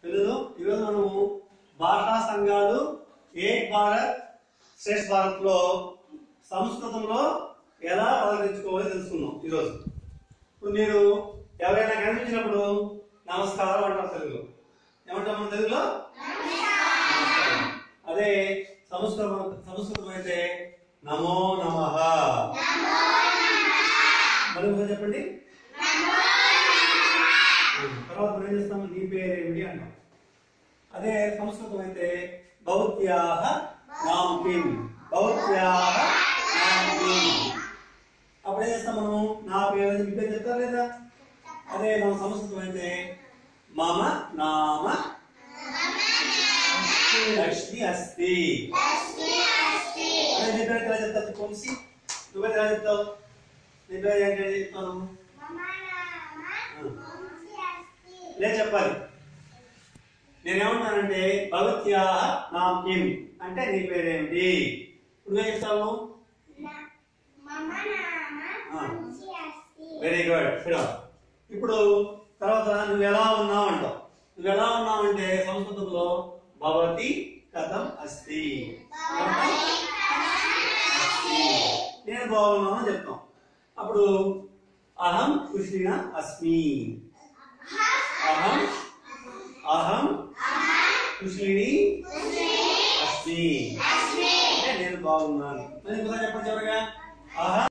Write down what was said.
పిల్లలు ఈరోజు మనము భాషా సంఘాలు ఏక్ భారత్ శ్రేష్ఠ భారత్ లో సంస్కృతంలో ఎలా పలకరించుకోవాలో తెలుసుకున్నాం ఈరోజు ఇప్పుడు మీరు ఎవరైనా కనిపించినప్పుడు నమస్కారం అంటారు తెలుగులో ఏమంటాం మన తెలుగులో నమస్కారం. అదే సంస్కృతం సంస్కృతం అయితే నమో నమ మరి ఒకసారి చెప్పండి తర్వాత మనం ఏం చేస్తాం నీ పేరేమిటి అంటాం అదే సంస్కృతం అయితే భౌత్యాహ నాం కిం భౌత్యాహ నాం కిం అప్పుడు ఏం చేస్తాం మనం నా పేరు అని మీ పేరు చెప్తారు లేదా అదే మన సంస్కృతం అయితే మమ నామ లక్ష్మి అస్తి అదే నీ పేరు ఎలా చెప్తావు చెప్పి నువ్వే ఎలా చెప్తావు నీ పేరు ఏంటి చెప్తాను లే చెప్పాలి నేనేమంటానంటే భగవత్యా నాం కిం అంటే నీ పేరేమిటి ఇప్పుడు ఏం చెప్తావు వెరీ గుడ్ ఫిడో ఇప్పుడు తర్వాత నువ్వు ఎలా ఉన్నావు అంటావు నువ్వు ఎలా ఉన్నావు అంటే సంస్కృతంలో భవతి కథం అస్తి నేను బాగున్నాను అని చెప్తాం అప్పుడు అహం కృష్ణ అస్మి అహం అహం కృష్ణిని అస్మి అంటే నేను బాగున్నాను మరి ఇంకోసారి చెప్పండి చివరిగా అహం